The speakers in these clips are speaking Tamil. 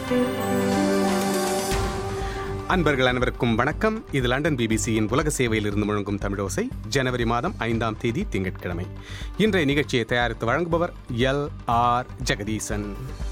அன்பர்கள் அனைவருக்கும் வணக்கம் இது லண்டன் பிபிசியின் உலக சேவையில் இருந்து முழங்கும் தமிழோசை ஜனவரி மாதம் ஐந்தாம் தேதி திங்கட்கிழமை இன்றைய நிகழ்ச்சியை தயாரித்து வழங்குபவர் எல் ஆர் ஜெகதீசன்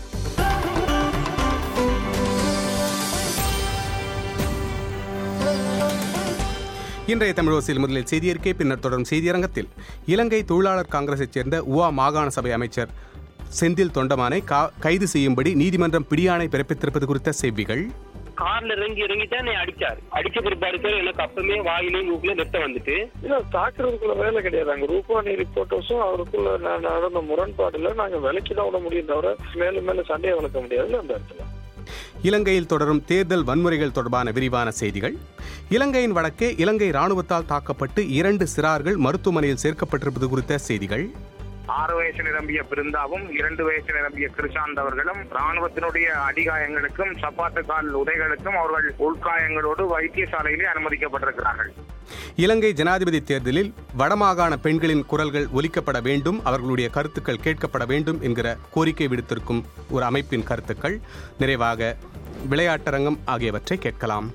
இன்றைய தமிழோசையில் முதலில் செய்தியறிக்கை பின்னர் தொடரும் செய்தியரங்கத்தில் இலங்கை தொழிலாளர் காங்கிரஸைச் சேர்ந்த உவா மாகாண சபை அமைச்சர் செந்தில் தொண்டமானை கா- கைது செய்யும்படி நீதிமன்றம் பிடியாணை பிறப்பித்திருப்பது குறித்த செய்திகள் கார்ல இறங்கி இறங்கிட்டு என்னை அடிச்சாரு அடிச்ச பிற்பாடு சார் எனக்கு அப்பவுமே வாயிலையும் மூக்குல ரத்தம் வந்துட்டு இல்ல தாக்குறதுக்குள்ள வேலை கிடையாது அங்க ரூபானி ரிப்போர்ட்டர்ஸும் அவருக்குள்ள ந- நடந்த முரண்பாடுல நாங்க விலைக்கு தான் விட முடியும் தவிர மேலும் மேல சண்டையை வளர்க்க முடியாதுல்ல அந்த இடத்துல இலங்கையில் தொடரும் தேர்தல் வன்முறைகள் தொடர்பான விரிவான செய்திகள் இலங்கையின் வடக்கே இலங்கை ராணுவத்தால் தாக்கப்பட்டு இரண்டு சிறார்கள் மருத்துவமனையில் சேர்க்கப்பட்டிருப்பது குறித்த செய்திகள் ஆறு வயசு நிரம்பிய பிருந்தாவும் இரண்டு வயசு நிரம்பிய கிருஷாந்த் அவர்களும் ராணுவத்தினுடைய அடிகாயங்களுக்கும் சப்பாத்து கால் உதைகளுக்கும் அவர்கள் உள்காயங்களோடு வைத்தியசாலையிலே அனுமதிக்கப்பட்டிருக்கிறார்கள் இலங்கை ஜனாதிபதி தேர்தலில் வடமாகாண பெண்களின் குரல்கள் ஒலிக்கப்பட வேண்டும் அவர்களுடைய கருத்துக்கள் கேட்கப்பட வேண்டும் என்கிற கோரிக்கை விடுத்திருக்கும் ஒரு அமைப்பின் கருத்துக்கள் நிறைவாக விளையாட்டரங்கம் ஆகியவற்றை கேட்கலாம்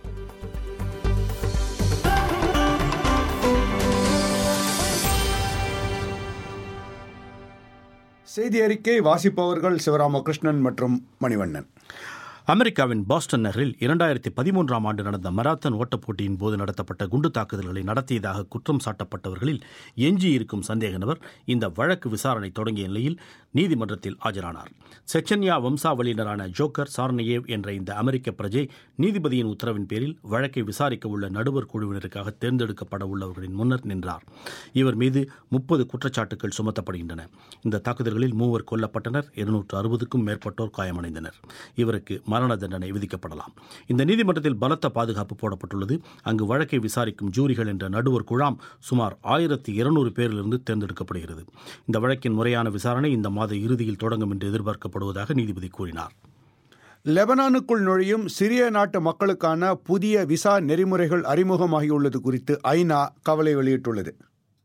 செய்தி அறிக்கை வாசிப்பவர்கள் சிவராமகிருஷ்ணன் மற்றும் மணிவண்ணன் அமெரிக்காவின் பாஸ்டன் நகரில் இரண்டாயிரத்தி பதிமூன்றாம் ஆண்டு நடந்த மராத்தன் ஓட்டப் போட்டியின் போது நடத்தப்பட்ட குண்டு தாக்குதல்களை நடத்தியதாக குற்றம் சாட்டப்பட்டவர்களில் எஞ்சியிருக்கும் சந்தேக நபர் இந்த வழக்கு விசாரணை தொடங்கிய நிலையில் நீதிமன்றத்தில் ஆஜரானார் செச்சன்யா வம்சாவளியினரான ஜோக்கர் சார்னியேவ் என்ற இந்த அமெரிக்க பிரஜை நீதிபதியின் உத்தரவின் பேரில் வழக்கை விசாரிக்க உள்ள நடுவர் குழுவினருக்காக தேர்ந்தெடுக்கப்பட உள்ளவர்களின் முன்னர் நின்றார் இவர் மீது முப்பது குற்றச்சாட்டுகள் சுமத்தப்படுகின்றன இந்த தாக்குதல்களில் மூவர் கொல்லப்பட்டனர் இருநூற்று அறுபதுக்கும் மேற்பட்டோர் காயமடைந்தனர் இவருக்கு மரண தண்டனை விதிக்கப்படலாம் இந்த நீதிமன்றத்தில் பலத்த பாதுகாப்பு போடப்பட்டுள்ளது அங்கு வழக்கை விசாரிக்கும் ஜூரிகள் என்ற நடுவர் குழாம் சுமார் ஆயிரத்தி இருநூறு பேரிலிருந்து தேர்ந்தெடுக்கப்படுகிறது இந்த வழக்கின் முறையான விசாரணை இந்த மாத இறுதியில் தொடங்கும் என்று எதிர்பார்க்கப்படுவதாக நீதிபதி கூறினார் லெபனானுக்குள் நுழையும் சிரிய நாட்டு மக்களுக்கான புதிய விசா நெறிமுறைகள் அறிமுகமாகியுள்ளது குறித்து ஐநா கவலை வெளியிட்டுள்ளது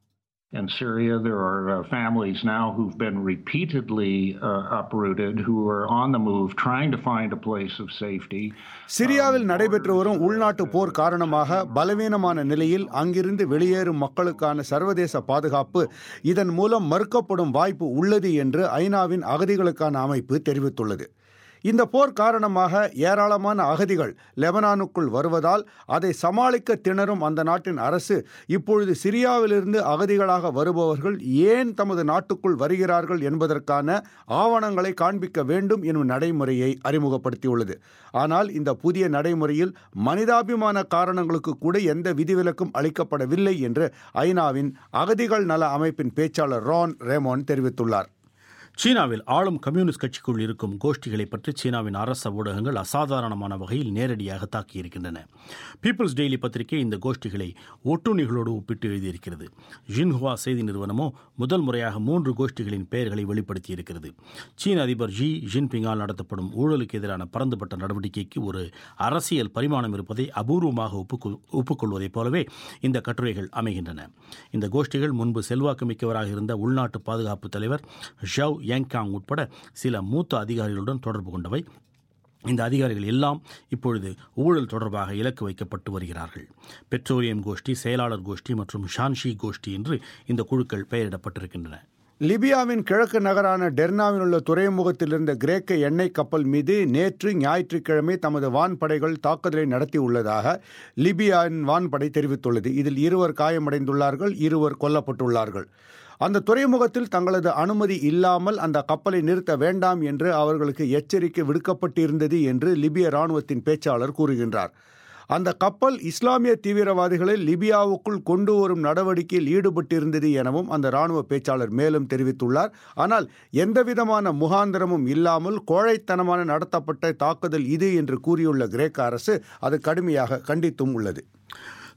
In Syria, there are uh, families now who've been repeatedly uh, uprooted, who are on the move, trying to find a place of safety. சிரியாவில் நடைபெற்று வரும் உள்நாட்டு போர் காரணமாக பலவீனமான நிலையில் அங்கிருந்து வெளியேறும் மக்களுக்கான சர்வதேச பாதுகாப்பு இதன் மூலம் மறுக்கப்படும் வாய்ப்பு உள்ளது என்று ஐநாவின் அகதிகளுக்கான அமைப்பு தெரிவித்துள்ளது இந்த போர் காரணமாக ஏராளமான அகதிகள் லெபனானுக்குள் வருவதால் அதை சமாளிக்க திணறும் அந்த நாட்டின் அரசு இப்பொழுது சிரியாவிலிருந்து அகதிகளாக வருபவர்கள் ஏன் தமது நாட்டுக்குள் வருகிறார்கள் என்பதற்கான ஆவணங்களை காண்பிக்க வேண்டும் எனும் நடைமுறையை அறிமுகப்படுத்தியுள்ளது ஆனால் இந்த புதிய நடைமுறையில் மனிதாபிமான காரணங்களுக்கு கூட எந்த விதிவிலக்கும் அளிக்கப்படவில்லை என்று ஐநாவின் அகதிகள் நல அமைப்பின் பேச்சாளர் ரான் ரேமோன் தெரிவித்துள்ளார் சீனாவில் ஆளும் கம்யூனிஸ்ட் கட்சிக்குள் இருக்கும் கோஷ்டிகளை பற்றி சீனாவின் அரச ஊடகங்கள் அசாதாரணமான வகையில் நேரடியாக தாக்கியிருக்கின்றன பீப்புள்ஸ் டெய்லி பத்திரிகை இந்த கோஷ்டிகளை ஒட்டுண்ணிகளோடு ஒப்பிட்டு எழுதியிருக்கிறது ஜின்ஹுவா செய்தி நிறுவனமோ முதல் முறையாக மூன்று கோஷ்டிகளின் பெயர்களை வெளிப்படுத்தியிருக்கிறது சீன அதிபர் ஜி ஜின்பிங்கால் நடத்தப்படும் ஊழலுக்கு எதிரான பரந்துபட்ட நடவடிக்கைக்கு ஒரு அரசியல் பரிமாணம் இருப்பதை அபூர்வமாக ஒப்புக்கொள் ஒப்புக்கொள்வதைப் போலவே இந்த கட்டுரைகள் அமைகின்றன இந்த கோஷ்டிகள் முன்பு செல்வாக்கு மிக்கவராக இருந்த உள்நாட்டு பாதுகாப்பு தலைவர் ஷவ் யாங்காங் உட்பட சில மூத்த அதிகாரிகளுடன் தொடர்பு கொண்டவை இந்த அதிகாரிகள் எல்லாம் இப்பொழுது ஊழல் தொடர்பாக இலக்கு வைக்கப்பட்டு வருகிறார்கள் பெட்ரோலியம் கோஷ்டி செயலாளர் கோஷ்டி மற்றும் ஷான்ஷி கோஷ்டி என்று இந்த குழுக்கள் பெயரிடப்பட்டிருக்கின்றன லிபியாவின் கிழக்கு நகரான டெர்னாவில் உள்ள துறைமுகத்தில் இருந்த கிரேக்க எண்ணெய் கப்பல் மீது நேற்று ஞாயிற்றுக்கிழமை தமது வான்படைகள் தாக்குதலை நடத்தியுள்ளதாக லிபியாவின் வான்படை தெரிவித்துள்ளது இதில் இருவர் காயமடைந்துள்ளார்கள் இருவர் கொல்லப்பட்டுள்ளார்கள் அந்த துறைமுகத்தில் தங்களது அனுமதி இல்லாமல் அந்த கப்பலை நிறுத்த வேண்டாம் என்று அவர்களுக்கு எச்சரிக்கை விடுக்கப்பட்டிருந்தது என்று லிபிய ராணுவத்தின் பேச்சாளர் கூறுகின்றார் அந்த கப்பல் இஸ்லாமிய தீவிரவாதிகளை லிபியாவுக்குள் கொண்டு வரும் நடவடிக்கையில் ஈடுபட்டிருந்தது எனவும் அந்த ராணுவ பேச்சாளர் மேலும் தெரிவித்துள்ளார் ஆனால் எந்தவிதமான முகாந்திரமும் இல்லாமல் கோழைத்தனமான நடத்தப்பட்ட தாக்குதல் இது என்று கூறியுள்ள கிரேக்க அரசு அது கடுமையாக கண்டித்தும் உள்ளது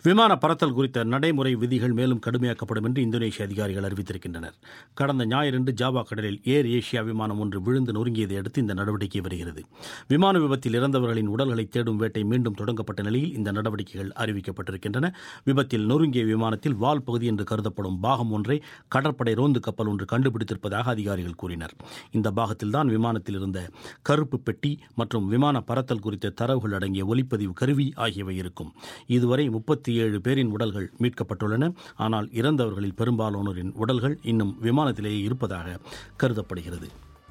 விமான பறத்தல் குறித்த நடைமுறை விதிகள் மேலும் கடுமையாக்கப்படும் என்று இந்தோனேஷிய அதிகாரிகள் அறிவித்திருக்கின்றனர் கடந்த ஞாயிறன்று ஜாவா கடலில் ஏர் ஏஷியா விமானம் ஒன்று விழுந்து நொறுங்கியதை அடுத்து இந்த நடவடிக்கை வருகிறது விமான விபத்தில் இறந்தவர்களின் உடல்களை தேடும் வேட்டை மீண்டும் தொடங்கப்பட்ட நிலையில் இந்த நடவடிக்கைகள் அறிவிக்கப்பட்டிருக்கின்றன விபத்தில் நொறுங்கிய விமானத்தில் வால் பகுதி என்று கருதப்படும் பாகம் ஒன்றை கடற்படை ரோந்து கப்பல் ஒன்று கண்டுபிடித்திருப்பதாக அதிகாரிகள் கூறினர் இந்த பாகத்தில்தான் விமானத்தில் இருந்த கருப்பு பெட்டி மற்றும் விமான பறத்தல் குறித்த தரவுகள் அடங்கிய ஒலிப்பதிவு கருவி ஆகியவை இருக்கும் இதுவரை முப்பத்தி ஏழு பேரின் உடல்கள் மீட்கப்பட்டுள்ளன ஆனால் இறந்தவர்களில் பெரும்பாலானோரின் உடல்கள் இன்னும் விமானத்திலேயே இருப்பதாக கருதப்படுகிறது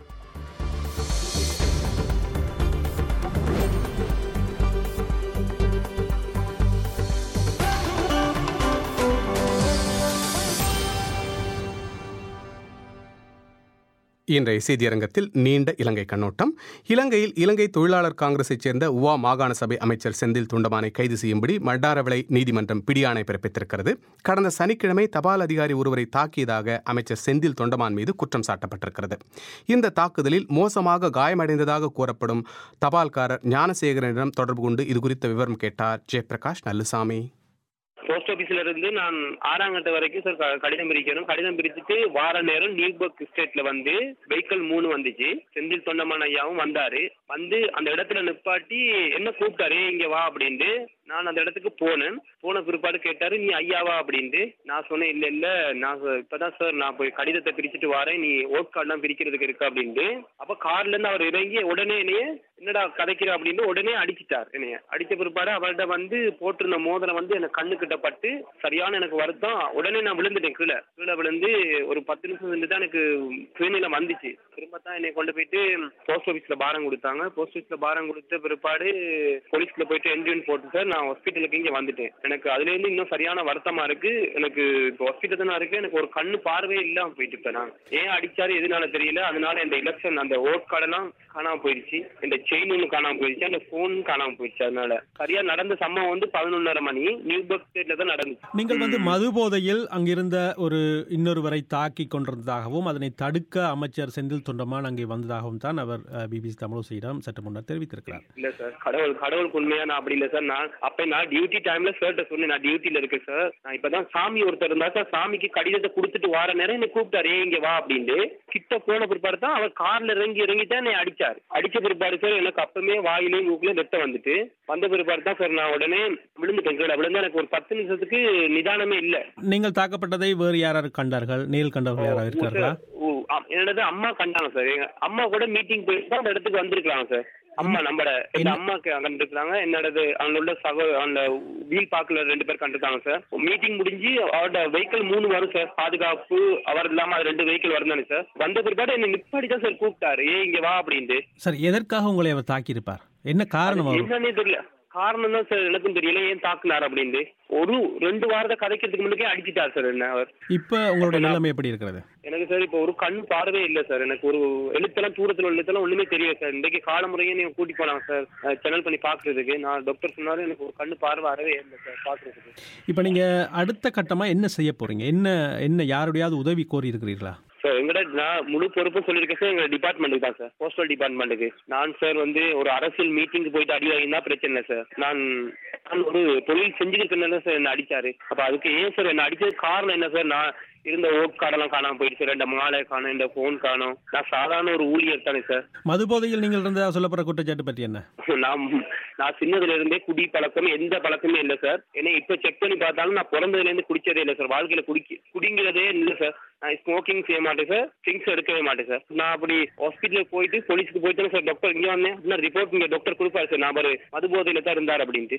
இன்றைய செய்தியரங்கத்தில் நீண்ட இலங்கை கண்ணோட்டம் இலங்கையில் இலங்கை தொழிலாளர் காங்கிரஸைச் சேர்ந்த உவா மாகாண சபை அமைச்சர் செந்தில் துண்டமானை கைது செய்யும்படி மண்டாரவிளை நீதிமன்றம் பிடியாணை பிறப்பித்திருக்கிறது கடந்த சனிக்கிழமை தபால் அதிகாரி ஒருவரை தாக்கியதாக அமைச்சர் செந்தில் தொண்டமான் மீது குற்றம் சாட்டப்பட்டிருக்கிறது இந்த தாக்குதலில் மோசமாக காயமடைந்ததாக கூறப்படும் தபால்காரர் ஞானசேகரனிடம் தொடர்பு கொண்டு இதுகுறித்த விவரம் கேட்டார் ஜெயபிரகாஷ் நல்லுசாமி போஸ்ட் ஆபீஸ்ல இருந்து நான் ஆறாம் கட்ட வரைக்கும் சார் க- கடிதம் பிரிக்கணும் கடிதம் பிரிச்சுட்டு வார நேரம் நியூபர்க் ஸ்டேட்ல வந்து வெஹிக்கிள் மூணு வந்துச்சு செந்தில் தொண்டமான் ஐயாவும் வந்தாரு வந்து அந்த இடத்துல நிப்பாட்டி என்ன கூப்பிட்டாரு இங்க வா அப்படின்ட்டு நான் அந்த இடத்துக்கு போனேன் போன பிற்பாடு கேட்டாரு நீ ஐயாவா அப்படின்ட்டு நான் சொன்னேன் இல்ல இல்ல நான் சொ- இப்பதான் சார் நான் போய் கடிதத்தை பிரிச்சுட்டு வரேன் நீ ஓட் கார்டெல்லாம் பிரிக்கிறதுக்கு இருக்கு அப்படின்ட்டு அப்ப கார்ல இருந்து அவர் இறங்கி உடனே என்னைய என்னடா கதைக்கிற அப்படின்னு உடனே அடிச்சிட்டார் என்னைய அடிச்ச பிற்பாடு அவர்கிட்ட வந்து போட்டிருந்த மோதிரம் வந்து எனக்கு கண்ணு கிட்ட பட்டு சரியான எனக்கு வருத்தம் உடனே நான் விழுந்துட்டேன் கீழே கீழே விழுந்து ஒரு பத்து நிமிஷம் இருந்து தான் எனக்கு சுயநிலை வந்துச்சு திரும்ப தான் என்னை கொண்டு போயிட்டு போஸ்ட் ஆஃபீஸ்ல பாரம் கொடுத்தாங்க போஸ்ட் ஆஃபீஸ்ல பாரம் கொடுத்த பிற்பாடு போலீஸ்ல போயிட்டு என்ட்ரின் போட்டு சார் நான் ஹாஸ்பிட்டலுக்கு இங்க வந்துட்டேன் எனக்கு அதுல இருந்து இன்னும் சரியான வருத்தமா இருக்கு எனக்கு இப்போ ஹாஸ்பிட்டல் தான் இருக்கு எனக்கு ஒரு கண்ணு பார்வையே இல்லாம போயிட்டு இப்ப நான் ஏன் அடிச்சாரு எதனால தெரியல அதனால இந்த எலெக்ஷன் அந்த ஓட் கார்டெல்லாம் காணாம போயிடுச்சு இந்த செயின் ஒன்று காணாம போயிடுச்சு அந்த போன் காணாம போயிடுச்சு அதனால சரியா நடந்த சம்பவம் வந்து பதினொன்னரை மணி நியூபர்க் ஸ்டேட்ல தான் நடந்துச்சு நீங்கள் வந்து மது போதையில் அங்கிருந்த ஒரு இன்னொருவரை தாக்கி கொண்டிருந்ததாகவும் அதனை தடுக்க அமைச்சர் செந்தில் தொண்டமான் அங்கே வந்ததாகவும் தான் அவர் பிபிசி தமிழோசையிடம் சற்று முன்னர் தெரிவித்திருக்கிறார் இல்ல சார் கடவுள் கடவுளுக்கு உண்மையா நான் அப்படி இல்ல சார் நான் அப்ப நான் டியூட்டி டைம்ல சார்ட்ட சொன்னேன் நான் டியூட்டில இருக்கேன் சார் நான் இப்பதான் சாமி ஒருத்தர் இருந்தா சார் சாமிக்கு கடிதத்தை கொடுத்துட்டு வார நேரம் என்ன கூப்பிட்டாரு "ஏய், இங்க வா அப்படின்ட்டு கிட்ட போன பிற்பாடு தான் அவர் கார்ல இறங்கி இறங்கி தான் என்னை அடிச்சாரு அடிச்ச பிற்பாடு சார் எனக்கு அப்பமே வாயிலையும் மூக்குலையும் ரத்தம் வந்துட்டு வந்த பிற்பாடு தான் சார் நான் உடனே விழுந்துட்டேன் கீழே விழுந்தா எனக்கு ஒரு பத்து நிமிஷத்துக்கு நிதானமே இல்ல நீங்கள் தாக்கப்பட்டதை வேறு யாராவது கண்டார்கள் நேரில் கண்டவர்கள் யாராவது இருக்கிறார்களா ஓ, ஆ, என்னது அம்மா கண்டாங்க சார் எங்க அம்மா கூட மீட்டிங் போயிட்டு தான் அந்த இடத்துக்கு வந்திருக்காங்க சார் அம்மா நம்மட எங்க அம்மா கண்டிருக்காங்க என்னோடது அங்க உள்ள சகோ அந்த வீல் பார்க்கல ரெண்டு பேர் கண்டிருக்காங்க சார் மீட்டிங் முடிஞ்சு அவரோட வெஹிக்கிள் மூணு வரும் சார் பாதுகாப்பு அவர் இல்லாம அது ரெண்டு வெஹிக்கிள் வருந்தானே சார் வந்த பிற்பாடு என்ன நிப்பாடி தான் சார் கூப்பிட்டாரு ஏ இங்க வா அப்படின்ட்டு சார் எதற்காக உங்களை அவர் தாக்கியிருப்பார் என்ன காரணம் அவர் என்னன்னே தெரியல காரணம் தான் சார் எனக்கும் தெரியல ஏன் தாக்குனார் அப்படின்ட்டு ஒரு ரெண்டு வாரத்தை கதைக்கிறதுக்கு முன்னாடியே அடிச்சிட்டார் சார் என்ன அவர் இப்ப உங்களுடைய நிலைமை எப்படி இருக்கிறது எனக்கு சார் இப்போ ஒரு கண் பார்வையே இல்லை சார் எனக்கு ஒரு எழுத்தெல்லாம் தூரத்தில் உள்ள எழுத்தெல்லாம் ஒண்ணுமே தெரியல சார் இன்றைக்கு காலமுறையே நீங்க கூட்டி போனாங்க சார் சேனல் பண்ணி பாக்குறதுக்கு நான் டாக்டர் சொன்னாலும் எனக்கு ஒரு கண்ணு பார்வை அறவே இல்லை சார் பாக்குறதுக்கு இப்ப நீங்க அடுத்த கட்டமா என்ன செய்ய போறீங்க என்ன என்ன யாருடையாவது உதவி கோரி இருக்கிறீர்களா சார் எங்கட நான் முழு பொறுப்பும் சொல்லியிருக்கேன் சார் எங்க டிபார்ட்மெண்ட்டுக்கு தான் சார் போஸ்டல் டிபார்ட்மெண்ட்டுக்கு நான் சார் வந்து ஒரு அரசியல் மீட்டிங்க்கு போயிட்டு அடி வாங்கினா பிரச்சனை இல்லை சார் நான் நான் ஒரு தொழில் செஞ்சுக்கிறதுனால சார் என்ன அடிச்சாரு அப்ப அதுக்கு ஏன் சார் என்ன அடிச்சது காரணம் என்ன சார் நான் இருந்த ஓட் கார்டெல்லாம் காணாம போயிடுச்சு சார் இந்த மாலை காணும் இந்த போன் காணும் நான் சாதாரண ஒரு ஊழியர் தானே சார் மது போதையில் நீங்கள் இருந்ததா சொல்லப்படுற குற்றச்சாட்டு பற்றி என்ன நான் நான் சின்னதுல இருந்தே குடி பழக்கம் எந்த பழக்கமே இல்லை சார் ஏன்னா இப்ப செக் பண்ணி பார்த்தாலும் நான் பிறந்ததுல இருந்து குடிச்சதே இல்லை சார் வாழ்க்கையில குடிக்க குடிங்கிறதே இல்லை சார் நான் ஸ்மோக்கிங் செய்ய மாட்டேன் சார் ட்ரிங்க்ஸ் எடுக்கவே மாட்டேன் சார் நான் அப்படி ஹாஸ்பிட்டலுக்கு போயிட்டு போலீஸ்க்கு போயிட்டு சார் டாக்டர் இங்கே வந்தேன் அப்படின்னா ரிப்போர்ட் இங்க டாக்டர் கொடுப்பாரு சார் நான் அவர் மது போதையில தான் இருந்தார் அப்படின்ட்டு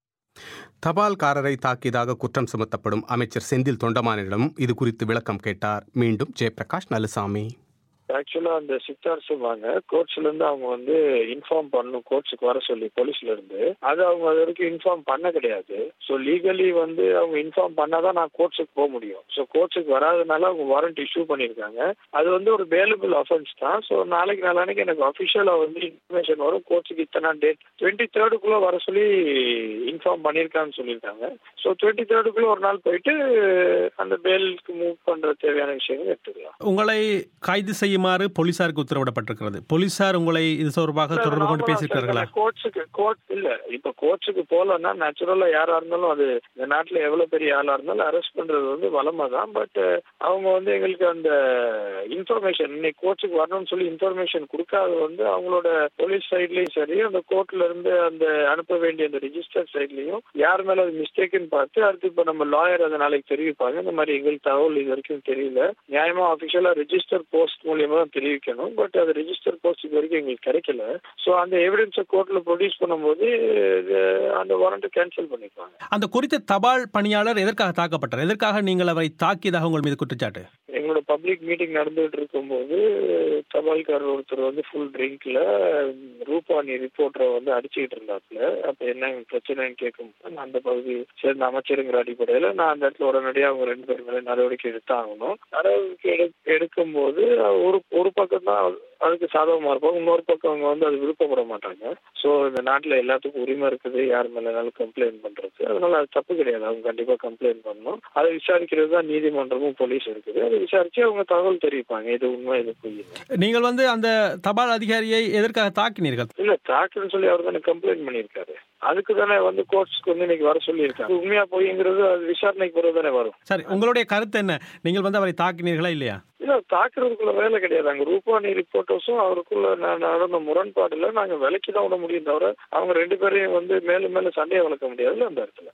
தபால்காரரை தாக்கியதாக குற்றம் சுமத்தப்படும் அமைச்சர் செந்தில் தொண்டமானிடம் இது குறித்து விளக்கம் கேட்டார் மீண்டும் ஜெயபிரகாஷ் நல்லுசாமி ஆக்சுவலா அந்த சித்தார் சொல்லுவாங்க கோர்ட்ஸ்ல இருந்து அவங்க வந்து இன்ஃபார்ம் பண்ணணும் கோர்ட்ஸுக்கு வர சொல்லி போலீஸ்ல இருந்து அது அவங்க அது வரைக்கும் இன்ஃபார்ம் பண்ண கிடையாது ஸோ லீகலி வந்து அவங்க இன்ஃபார்ம் பண்ணாதான் நான் கோர்ட்ஸுக்கு போக முடியும் ஸோ கோர்ட்ஸுக்கு வராதனால அவங்க வாரண்ட் இஷ்யூ பண்ணியிருக்காங்க அது வந்து ஒரு பேலபிள் அஃபென்ஸ் தான் ஸோ நாளைக்கு நாளானைக்கு எனக்கு அஃபிஷியலா வந்து இன்ஃபர்மேஷன் வரும் கோர்ட்ஸுக்கு இத்தனை டேட் டுவெண்ட்டி தேர்டுக்குள்ள வர சொல்லி இன்ஃபார்ம் பண்ணியிருக்காங்கன்னு சொல்லியிருக்காங்க ஸோ டுவெண்ட்டி தேர்டுக்குள்ள ஒரு நாள் போயிட்டு அந்த பேலுக்கு மூவ் பண்ற தேவையான விஷயங்கள் எடுத்துக்கலாம் உங்களை கைது செய்யும் செய்யுமாறு போலீசாருக்கு உத்தரவிடப்பட்டிருக்கிறது போலீசார் உங்களை இது தொடர்பாக தொடர்பு கொண்டு பேசியிருக்கிறார்களா கோர்ட்ஸுக்கு கோர்ட் இல்ல இப்ப கோர்ட்ஸுக்கு போலன்னா நேச்சுரலா யாரா இருந்தாலும் அது இந்த நாட்டுல எவ்வளவு பெரிய ஆளா இருந்தாலும் அரெஸ்ட் பண்றது வந்து வளமா தான் பட் அவங்க வந்து எங்களுக்கு அந்த இன்ஃபர்மேஷன் இன்னைக்கு கோர்ட்ஸுக்கு வரணும்னு சொல்லி இன்ஃபர்மேஷன் கொடுக்காத வந்து அவங்களோட போலீஸ் சைட்லயும் சரி அந்த கோர்ட்ல இருந்து அந்த அனுப்ப வேண்டிய அந்த ரிஜிஸ்டர் சைட்லயும் யார் மேல அது மிஸ்டேக்னு பார்த்து அடுத்து இப்ப நம்ம லாயர் அதை நாளைக்கு தெரிவிப்பாங்க இந்த மாதிரி எங்களுக்கு தகவல் இது வரைக்கும் தெரியல நியாயமா அபிஷியலா ரெஜிஸ்டர் போஸ்ட் மூலியமா தான் தெரிவிக்கணும் பட் அது ரெஜிஸ்டர் போஸ்ட் இது வரைக்கும் எங்களுக்கு கிடைக்கல சோ அந்த எவிடன்ஸை கோர்ட்ல ப்ரொடியூஸ் பண்ணும்போது இது அந்த வாரண்ட் கேன்சல் பண்ணிப்பாங்க அந்த குறித்த தபால் பணியாளர் எதற்காக தாக்கப்பட்டார் எதற்காக நீங்கள் அவரை தாக்கியதாக உங்கள் மீது குற்றச்சாட்டு எங்களோட பப்ளிக் மீட்டிங் நடந்துட்டு இருக்கும்போது தபால்காரர் ஒருத்தர் வந்து ஃபுல் ட்ரிங்க்ல ரூபானி ரிப்போர்ட்டரை வந்து அடிச்சுக்கிட்டு இருந்தாப்புல அப்ப என்ன பிரச்சனைன்னு கேட்கும்போது நான் அந்த பகுதி சேர்ந்த அமைச்சருங்கிற அடிப்படையில நான் அந்த இடத்துல உடனடியாக அவங்க ரெண்டு பேர் மேல நடவடிக்கை எடுத்தாகணும் நடவடிக்கை எடு எடுக்கும்போது ஒரு ஒரு பக்கம் தான் அதுக்கு சாதகமா இருப்பாங்க இன்னொரு பக்கம் அவங்க வந்து அது விருப்பப்பட மாட்டாங்க சோ இந்த நாட்டுல எல்லாத்துக்கும் உரிமை இருக்குது யார் மேலனாலும் கம்ப்ளைண்ட் பண்றது அதனால அது தப்பு கிடையாது அவங்க கண்டிப்பா கம்ப்ளைண்ட் பண்ணணும் அதை விசாரிக்கிறது தான் நீதிமன்றமும் போலீஸ் இருக்குது அதை விசாரிச்சு அவங்க தகவல் தெரிவிப்பாங்க இது உண்மை இது பொய் நீங்கள் வந்து அந்த தபால் அதிகாரியை எதற்காக தாக்கினீர்கள் இல்ல தாக்குன்னு சொல்லி அவர் தானே கம்ப்ளைண்ட் பண்ணியிருக்காரு அதுக்கு தானே வந்து கோர்ட்ஸ்க்கு வந்து இன்னைக்கு வர சொல்லியிருக்காங்க உண்மையா பொய்ங்கிறது அது விசாரணைக்கு பிறகு தானே வரும் சரி உங்களுடைய கருத்து என்ன நீங்கள் வந்து அவரை தாக்கினீர்களா இல்லையா இல்ல தாக்குறதுக்குள்ள வேலை கிடையாது அங்க ரூபானி ரிப்போர்ட்டர்ஸும் அவருக்குள்ள ந- நடந்த முரண்பாடுல நாங்க விலைக்கு தான் விட முடியும் தவிர அவங்க ரெண்டு பேரையும் வந்து மேலும் மேலும் சண்டையை வளர்க்க முடியாதுல்ல அந்த இடத்துல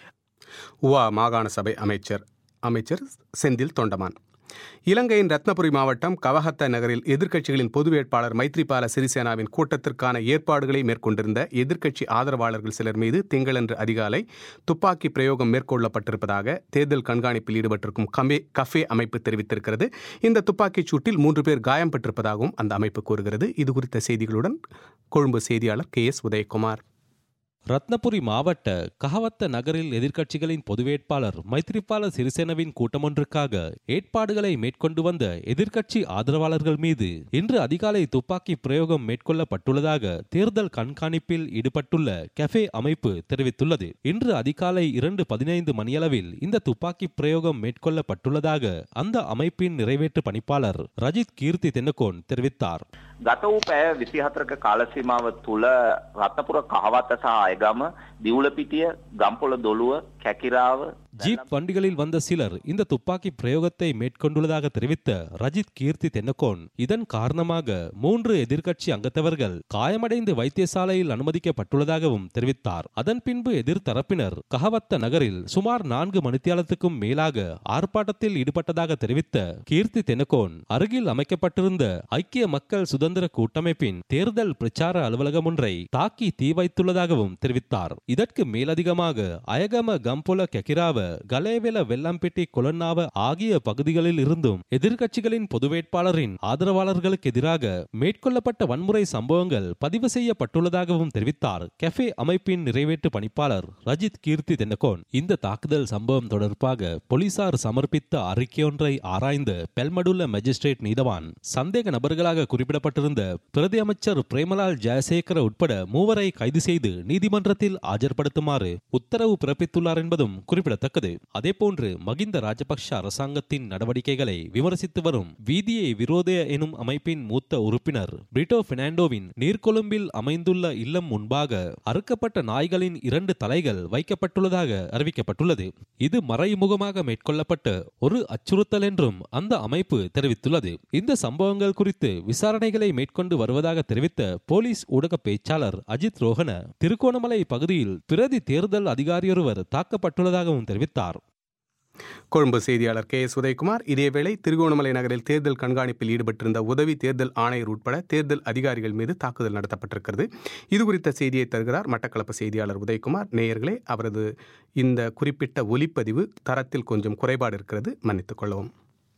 உவா மாகாண சபை அமைச்சர் அமைச்சர் செந்தில் தொண்டமான் இலங்கையின் ரத்னபுரி மாவட்டம் கவஹத்த நகரில் எதிர்க்கட்சிகளின் பொது வேட்பாளர் மைத்ரிபால சிறிசேனாவின் கூட்டத்திற்கான ஏற்பாடுகளை மேற்கொண்டிருந்த எதிர்க்கட்சி ஆதரவாளர்கள் சிலர் மீது திங்களன்று அதிகாலை துப்பாக்கி பிரயோகம் மேற்கொள்ளப்பட்டிருப்பதாக தேர்தல் கண்காணிப்பில் ஈடுபட்டிருக்கும் கமே கஃபே அமைப்பு தெரிவித்திருக்கிறது இந்த துப்பாக்கிச் சூட்டில் மூன்று பேர் காயம் பெற்றிருப்பதாகவும் அந்த அமைப்பு கூறுகிறது இது குறித்த செய்திகளுடன் கொழும்பு செய்தியாளர் கே எஸ் உதயகுமார் ரத்னபுரி மாவட்ட கஹவத்த நகரில் எதிர்க்கட்சிகளின் பொது வேட்பாளர் மைத்ரிபால சிறிசேனவின் கூட்டமொன்றுக்காக ஏற்பாடுகளை மேற்கொண்டு வந்த எதிர்க்கட்சி ஆதரவாளர்கள் மீது இன்று அதிகாலை துப்பாக்கி பிரயோகம் மேற்கொள்ளப்பட்டுள்ளதாக தேர்தல் கண்காணிப்பில் ஈடுபட்டுள்ள கெஃபே அமைப்பு தெரிவித்துள்ளது இன்று அதிகாலை இரண்டு பதினைந்து மணியளவில் இந்த துப்பாக்கி பிரயோகம் மேற்கொள்ளப்பட்டுள்ளதாக அந்த அமைப்பின் நிறைவேற்று பணிப்பாளர் ரஜித் கீர்த்தி தென்னகோன் தெரிவித்தார் ගත වූ පැය විසිහතරක කාලසීමාව තුළ රත්නපුර කහවත්ත සහ අයගම දිවුලපිටිය ගම්පොල දොළුව කැකිරාව ஜீப் வண்டிகளில் வந்த சிலர் இந்த துப்பாக்கி பிரயோகத்தை மேற்கொண்டுள்ளதாக தெரிவித்த ரஜித் கீர்த்தி தென்னகோன் இதன் காரணமாக மூன்று எதிர்க்கட்சி அங்கத்தவர்கள் காயமடைந்து வைத்தியசாலையில் அனுமதிக்கப்பட்டுள்ளதாகவும் தெரிவித்தார் அதன் பின்பு எதிர்த்தரப்பினர் கஹவத்த நகரில் சுமார் நான்கு மணித்தியாலத்துக்கும் மேலாக ஆர்ப்பாட்டத்தில் ஈடுபட்டதாக தெரிவித்த கீர்த்தி தென்னகோன் அருகில் அமைக்கப்பட்டிருந்த ஐக்கிய மக்கள் சுதந்திர கூட்டமைப்பின் தேர்தல் பிரச்சார அலுவலகம் ஒன்றை தாக்கி தீ வைத்துள்ளதாகவும் தெரிவித்தார் இதற்கு மேலதிகமாக அயகம கம்போல கெகிராவ கலேவெல வெள்ளம்பிட்டி கொலன்னாவ ஆகிய பகுதிகளில் இருந்தும் எதிர்க்கட்சிகளின் பொது வேட்பாளரின் ஆதரவாளர்களுக்கு எதிராக மேற்கொள்ளப்பட்ட வன்முறை சம்பவங்கள் பதிவு செய்யப்பட்டுள்ளதாகவும் தெரிவித்தார் கெஃபே அமைப்பின் நிறைவேற்று பணிப்பாளர் ரஜித் கீர்த்தி தென்னகோன் இந்த தாக்குதல் சம்பவம் தொடர்பாக போலீசார் சமர்ப்பித்த அறிக்கையொன்றை ஆராய்ந்த பெல்மடுள்ள மேஜிஸ்ட்ரேட் நீதவான் சந்தேக நபர்களாக குறிப்பிடப்பட்டிருந்த பிரதி அமைச்சர் பிரேமலால் ஜெயசேகர உட்பட மூவரை கைது செய்து நீதிமன்றத்தில் ஆஜர்படுத்துமாறு உத்தரவு பிறப்பித்துள்ளார் என்பதும் குறிப்பிடத்தக்கது அதேபோன்று மகிந்த ராஜபக்ஷ அரசாங்கத்தின் நடவடிக்கைகளை விமர்சித்து வரும் வீதியை விரோதய எனும் அமைப்பின் மூத்த உறுப்பினர் பிரிட்டோ பெர்னாண்டோவின் நீர்கொழும்பில் அமைந்துள்ள இல்லம் முன்பாக அறுக்கப்பட்ட நாய்களின் இரண்டு தலைகள் வைக்கப்பட்டுள்ளதாக அறிவிக்கப்பட்டுள்ளது இது மறைமுகமாக மேற்கொள்ளப்பட்ட ஒரு அச்சுறுத்தல் என்றும் அந்த அமைப்பு தெரிவித்துள்ளது இந்த சம்பவங்கள் குறித்து விசாரணைகளை மேற்கொண்டு வருவதாக தெரிவித்த போலீஸ் ஊடக பேச்சாளர் அஜித் ரோஹன திருகோணமலை பகுதியில் பிரதி தேர்தல் அதிகாரியொருவர் தாக்கப்பட்டுள்ளதாகவும் தெரிவித்தார் கொழும்பு செய்தியாளர் கே எஸ் உதயகுமார் இதேவேளை திருகோணமலை நகரில் தேர்தல் கண்காணிப்பில் ஈடுபட்டிருந்த உதவி தேர்தல் ஆணையர் உட்பட தேர்தல் அதிகாரிகள் மீது தாக்குதல் நடத்தப்பட்டிருக்கிறது இது குறித்த செய்தியை தருகிறார் மட்டக்களப்பு செய்தியாளர் உதயகுமார் நேயர்களே அவரது இந்த குறிப்பிட்ட ஒலிப்பதிவு தரத்தில் கொஞ்சம் குறைபாடு இருக்கிறது மன்னித்துக் கொள்ளவும்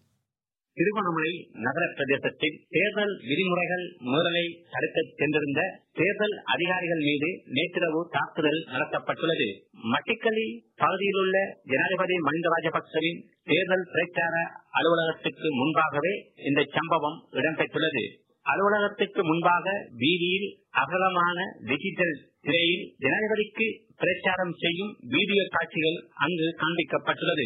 திருவண்ணாமலை நகர பிரதேசத்தில் தேர்தல் விதிமுறைகள் மீறலை தடுக்க சென்றிருந்த தேர்தல் அதிகாரிகள் மீது நேற்றிரவு தாக்குதல் நடத்தப்பட்டுள்ளது மட்டிக்கலி பகுதியில் உள்ள ஜனாதிபதி மஹிந்த ராஜபக்சவின் தேர்தல் பிரச்சார அலுவலகத்துக்கு முன்பாகவே இந்த சம்பவம் இடம்பெற்றுள்ளது அலுவலகத்துக்கு முன்பாக வீதியில் அகலமான டிஜிட்டல் திரையில் ஜனாதிபதிக்கு பிரச்சாரம் செய்யும் வீடியோ காட்சிகள் அங்கு காண்பிக்கப்பட்டுள்ளது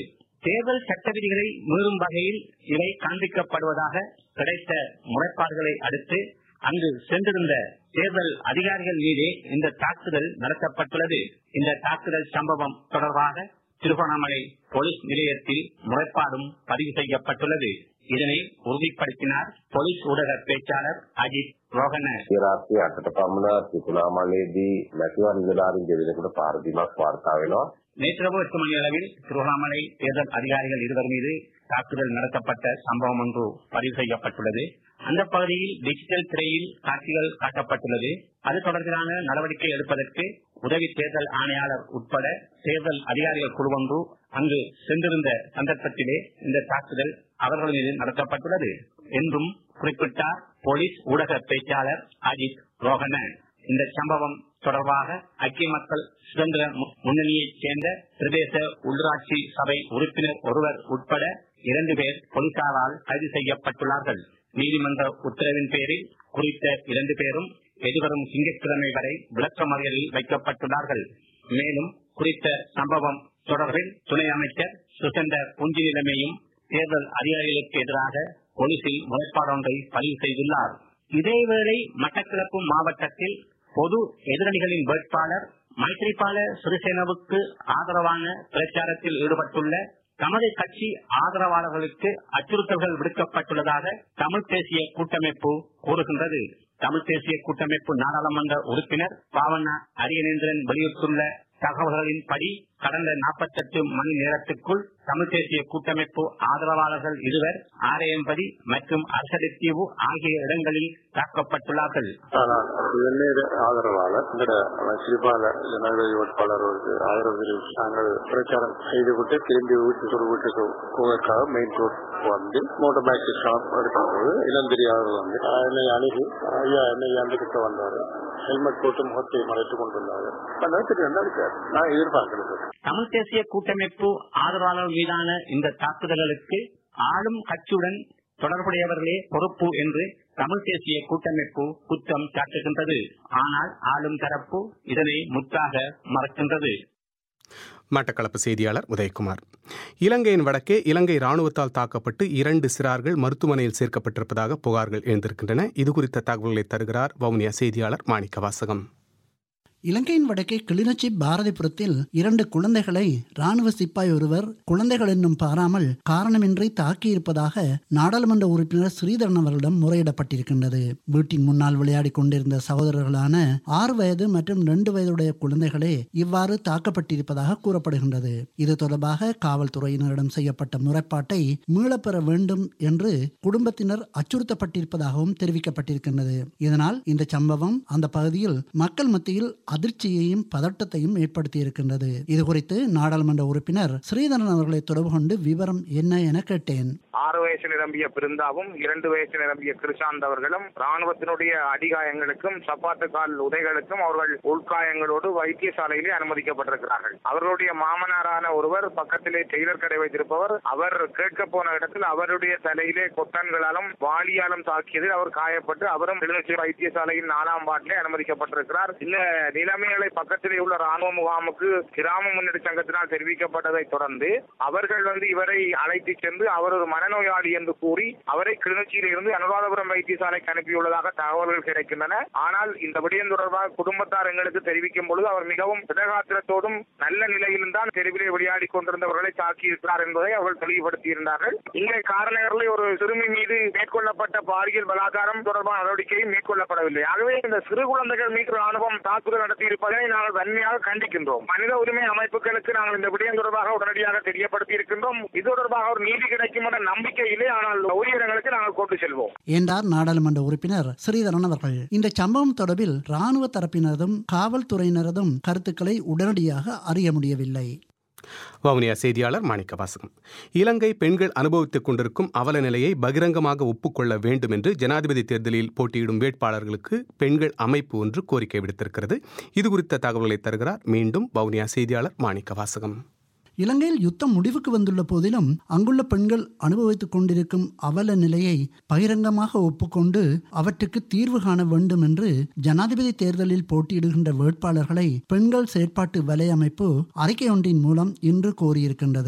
தேர்தல் சட்ட விதிகளை மீறும் வகையில் இவை காண்பிக்கப்படுவதாக கிடைத்த முறைப்பாடுகளை அடுத்து அங்கு சென்றிருந்த தேர்தல் அதிகாரிகள் மீதே இந்த தாக்குதல் நடத்தப்பட்டுள்ளது இந்த தாக்குதல் சம்பவம் தொடர்பாக திருகோணமலை போலீஸ் நிலையத்தில் முறைப்பாடும் பதிவு செய்யப்பட்டுள்ளது இதனை உறுதிப்படுத்தினார் போலீஸ் ஊடக பேச்சாளர் அஜித் ரோகன රාත්‍රී අටට පමණ ත්‍රිකුණාමලයේදී මැතිවරණ නිලධාරීන් දෙදෙනෙකුට පාර දීමක් වාර්තා වෙනවා. நேற்றிரவு எட்டு மணி அளவில் திருவண்ணாமலை தேர்தல் அதிகாரிகள் இருவர் மீது தாக்குதல் நடத்தப்பட்ட சம்பவம் ஒன்று பதிவு செய்யப்பட்டுள்ளது அந்த பகுதியில் டிஜிட்டல் திரையில் காட்சிகள் காட்டப்பட்டுள்ளது அது தொடர்பிலான நடவடிக்கை எடுப்பதற்கு உதவி தேர்தல் ஆணையாளர் உட்பட தேர்தல் அதிகாரிகள் குழு ஒன்று அங்கு சென்றிருந்த சந்தர்ப்பத்திலே இந்த தாக்குதல் அவர்கள் மீது நடத்தப்பட்டுள்ளது என்றும் குறிப்பிட்டார் போலீஸ் ஊடக பேச்சாளர் அஜித் ரோகன இந்த சம்பவம் தொடர்பாக ஐக்கிய மக்கள் சுதந்திர மு- முன்னணியைச் சேர்ந்த பிரதேச உள்ளாட்சி சபை உறுப்பினர் ஒருவர் உட்பட இரண்டு பேர் போலீசாரால் கைது செய்யப்பட்டுள்ளார்கள் நீதிமன்ற உத்தரவின் பேரில் குறித்த இரண்டு பேரும் எதிர்வரும் திங்கட்கிழமை வரை விளக்கமறியலில் வைக்கப்பட்டுள்ளார்கள் மேலும் குறித்த சம்பவம் தொடர்பில் துணை அமைச்சர் சுசந்த புஞ்சி நிலைமையும் தேர்தல் அதிகாரிகளுக்கு எதிராக போலீசில் முறைப்பாடு ஒன்றை பதிவு செய்துள்ளார் இதேவேளை மட்டக்களப்பு மாவட்டத்தில் பொது எதிரணிகளின் வேட்பாளர் மைத்ரிபால சிறிசேனவுக்கு ஆதரவான பிரச்சாரத்தில் ஈடுபட்டுள்ள தமது கட்சி ஆதரவாளர்களுக்கு அச்சுறுத்தல்கள் விடுக்கப்பட்டுள்ளதாக தமிழ் தேசிய கூட்டமைப்பு கூறுகின்றது தமிழ் தேசிய கூட்டமைப்பு நாடாளுமன்ற உறுப்பினர் பாவண்ணா அரியநேந்திரன் வெளியிட்டுள்ள தகவல்களின்படி கடந்த 48 மணி நேரத்துக்குள் தமிழ் தேசிய கூட்டமைப்பு ஆதரவாளர்கள் இருவர் ஆரையம்பதி மற்றும் அரசடித்தீவு ஆகிய இடங்களில் தாக்கப்பட்டுள்ளார்கள் ஆனால் வெந்நீர் ஆதரவாளர் இந்த சிறுபால ஜனாதிபதி வேட்பாளர்களுக்கு ஆதரவு தெரிவித்து நாங்கள் பிரச்சாரம் செய்துவிட்டு திரும்பி வீட்டுக்கு ஒரு வீட்டுக்கு போவதற்காக மெயின் ரோட் வந்து மோட்டர் பைக் ஷாப் எடுக்கும்போது இளம் தெரியாதவர் வந்து ஆஹ், என்னை அணுகி ஐயா என்னை அந்த கிட்ட வந்தாரு ஹெல்மெட் போட்டு முகத்தை மறைத்துக் கொண்டுள்ளாரு நான் தெரியும் நினைச்சார் நான் எதிர்பார்க்கிறது தமிழ் தேசிய கூட்டமைப்பு ஆதரவாளர் மீதான இந்த தாக்குதல்களுக்கு ஆளும் கட்சியுடன் தொடர்புடையவர்களே பொறுப்பு என்று தமிழ் தேசிய கூட்டமைப்பு குற்றம் சாட்டுகின்றது ஆனால் ஆளும் தரப்பு இதனை முற்றாக மறக்கின்றது மட்டக்களப்பு செய்தியாளர் உதயகுமார் இலங்கையின் வடக்கே இலங்கை ராணுவத்தால் தாக்கப்பட்டு இரண்டு சிறார்கள் மருத்துவமனையில் சேர்க்கப்பட்டிருப்பதாக புகார்கள் எழுந்திருக்கின்றன இது குறித்த தகவல்களை தருகிறார் வவுனியா செய்தியாளர் மாணிக்க வாசகம் இலங்கையின் வடக்கே கிளிநொச்சி பாரதிபுரத்தில் இரண்டு குழந்தைகளை ராணுவ சிப்பாய் ஒருவர் குழந்தைகள் என்னும் பாராமல் காரணமின்றி தாக்கியிருப்பதாக நாடாளுமன்ற உறுப்பினர் ஸ்ரீதரன் அவர்களிடம் முறையிடப்பட்டிருக்கின்றது வீட்டின் முன்னால் விளையாடிக் கொண்டிருந்த சகோதரர்களான ஆறு வயது மற்றும் ரெண்டு வயதுடைய குழந்தைகளே இவ்வாறு தாக்கப்பட்டிருப்பதாக கூறப்படுகின்றது இது தொடர்பாக காவல்துறையினரிடம் செய்யப்பட்ட முறைப்பாட்டை மீளப்பெற வேண்டும் என்று குடும்பத்தினர் அச்சுறுத்தப்பட்டிருப்பதாகவும் தெரிவிக்கப்பட்டிருக்கின்றது இதனால் இந்த சம்பவம் அந்த பகுதியில் மக்கள் மத்தியில் அதிர்ச்சியையும் பதட்டத்தையும் ஏற்படுத்தியிருக்கின்றது இது குறித்து நாடாளுமன்ற உறுப்பினர் ஸ்ரீதரன் அவர்களை தொடர்பு கொண்டு விவரம் என்ன என கேட்டேன் ஆறு வயசு நிரம்பிய பிருந்தாவும் இரண்டு வயசு நிரம்பிய கிருஷாந்த் அவர்களும் ராணுவத்தினுடைய அடிகாயங்களுக்கும் சப்பாத்து கால் உதைகளுக்கும் அவர்கள் உள்காயங்களோடு வைத்தியசாலையிலே அனுமதிக்கப்பட்டிருக்கிறார்கள் அவர்களுடைய மாமனாரான ஒருவர் பக்கத்திலே டெய்லர் கடை வைத்திருப்பவர் அவர் கேட்க போன இடத்தில் அவருடைய தலையிலே கொத்தன்களாலும் வாளியாலும் தாக்கியதில் அவர் காயப்பட்டு அவரும் கிளிநொச்சி வைத்தியசாலையின் நாலாம் வார்டிலே அனுமதிக்கப்பட்டிருக்கிறார் இந்த நிலைமைகளை பக்கத்திலே உள்ள ராணுவ முகாமுக்கு கிராம முன்னணி சங்கத்தினால் தெரிவிக்கப்பட்டதை தொடர்ந்து அவர்கள் வந்து இவரை அழைத்து சென்று அவர் ஒரு மனநோயாளி என்று கூறி அவரை கிளிநொச்சியில் இருந்து அனுராதபுரம் வைத்தியசாலைக்கு அனுப்பியுள்ளதாக தகவல்கள் கிடைக்கின்றன ஆனால் இந்த விடயம் தொடர்பாக குடும்பத்தார் எங்களுக்கு தெரிவிக்கும் பொழுது அவர் மிகவும் திடகாத்திரத்தோடும் நல்ல நிலையிலும் தான் தெருவிலே விளையாடி கொண்டிருந்தவர்களை தாக்கி இருக்கிறார் என்பதை அவர்கள் தெளிவுபடுத்தியிருந்தார்கள் இங்கே காரநகரில் ஒரு சிறுமி மீது மேற்கொள்ளப்பட்ட பாலியல் பலாத்காரம் தொடர்பான நடவடிக்கையும் மேற்கொள்ளப்படவில்லை ஆகவே இந்த சிறு குழந்தைகள் மீது ராணுவம் தாக்குதல் நடத்தி இருப்பதை நாங்கள் வன்மையாக கண்டிக்கின்றோம் மனித உரிமை அமைப்புகளுக்கு நாங்கள் இந்த விடயம் தொடர்பாக உடனடியாக தெரியப்படுத்தி இருக்கின்றோம் இது தொடர்பாக ஒரு நீதி கிடைக்கும் என்ற நம்பிக்கையிலே ஆனால் உயிரினங்களுக்கு நாங்கள் கொண்டு செல்வோம் என்றார் நாடாளுமன்ற உறுப்பினர் ஸ்ரீதரன் அவர்கள் இந்த சம்பவம் தொடர்பில் ராணுவ தரப்பினரதும் காவல்துறையினரதும் கருத்துக்களை உடனடியாக அறிய முடியவில்லை வவுனியா செய்தியாளர் மாணிக்க வாசகம் இலங்கை பெண்கள் அனுபவித்துக் கொண்டிருக்கும் அவல நிலையை பகிரங்கமாக ஒப்புக்கொள்ள வேண்டும் என்று ஜனாதிபதி தேர்தலில் போட்டியிடும் வேட்பாளர்களுக்கு பெண்கள் அமைப்பு ஒன்று கோரிக்கை விடுத்திருக்கிறது இது குறித்த தகவல்களை தருகிறார் மீண்டும் வவுனியா செய்தியாளர் மாணிக்க வாசகம் இலங்கையில் யுத்தம் முடிவுக்கு வந்துள்ள போதிலும் அங்குள்ள பெண்கள் அனுபவித்துக் கொண்டிருக்கும் அவல நிலையை பகிரங்கமாக ஒப்புக்கொண்டு அவற்றுக்கு தீர்வு காண வேண்டும் என்று ஜனாதிபதி தேர்தலில் போட்டியிடுகின்ற வேட்பாளர்களை பெண்கள் செயற்பாட்டு வலையமைப்பு அறிக்கை ஒன்றின் மூலம் இன்று கோரியிருக்கின்றது